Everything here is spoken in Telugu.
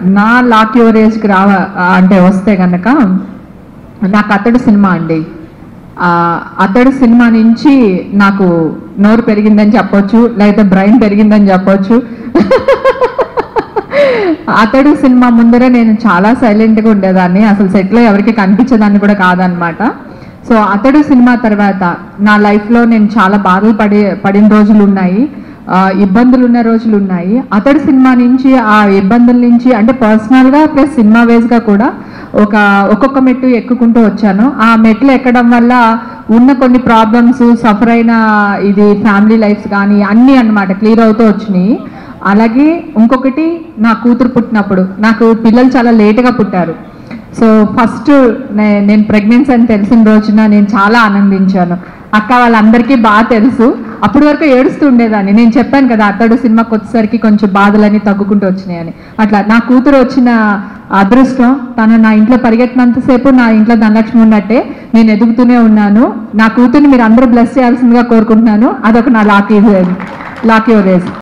నా లాక్ యువర్ ఏజ్కి రావ అంటే వస్తే కనుక నాకు అతడు సినిమా అండి ఆ, అతడు సినిమా నుంచి నాకు నోరు పెరిగిందని చెప్పొచ్చు లేకపోతే బ్రెయిన్ పెరిగిందని చెప్పొచ్చు అతడు సినిమా ముందర నేను చాలా సైలెంట్గా ఉండేదాన్ని అసలు సెట్లో ఎవరికి కనిపించేదాన్ని కూడా కాదనమాట సో అతడు సినిమా తర్వాత నా లైఫ్లో నేను చాలా బాధలు పడి పడిన రోజులు ఉన్నాయి ఆ, ఇబ్బందులు ఉన్న రోజులు ఉన్నాయి అతడు సినిమా నుంచి ఆ ఇబ్బందుల నుంచి అంటే పర్సనల్గా ప్లస్ సినిమా వేస్గా కూడా ఒక ఒక్కొక్క మెట్టు ఎక్కుకుంటూ వచ్చాను ఆ మెట్లు ఎక్కడం వల్ల ఉన్న కొన్ని ప్రాబ్లమ్స్ సఫర్ అయిన ఇది ఫ్యామిలీ లైఫ్స్ కానీ అన్నీ అన్నమాట క్లియర్ అవుతూ వచ్చినాయి అలాగే ఇంకొకటి నా కూతురు పుట్టినప్పుడు నాకు పిల్లలు చాలా లేటుగా పుట్టారు సో ఫస్ట్ నేను ప్రెగ్నెన్సీ అని తెలిసిన రోజున నేను చాలా ఆనందించాను అక్క వాళ్ళందరికీ బాగా తెలుసు అప్పటి వరకు ఏడుస్తూ ఉండేదాన్ని నేను చెప్పాను కదా అతడు సినిమాకి వచ్చేసరికి కొంచెం బాధలన్నీ తగ్గుకుంటూ వచ్చినాయని అట్లా నా కూతురు వచ్చిన అదృష్టం తను నా ఇంట్లో పరిగెత్తినంతసేపు నా ఇంట్లో ధనలక్ష్మి ఉన్నట్టే నేను ఎదుగుతూనే ఉన్నాను నా కూతుర్ని మీరు అందరూ బ్లెస్ చేయాల్సిందిగా కోరుకుంటున్నాను అదొక నా లాకీ లాకీ రేజ్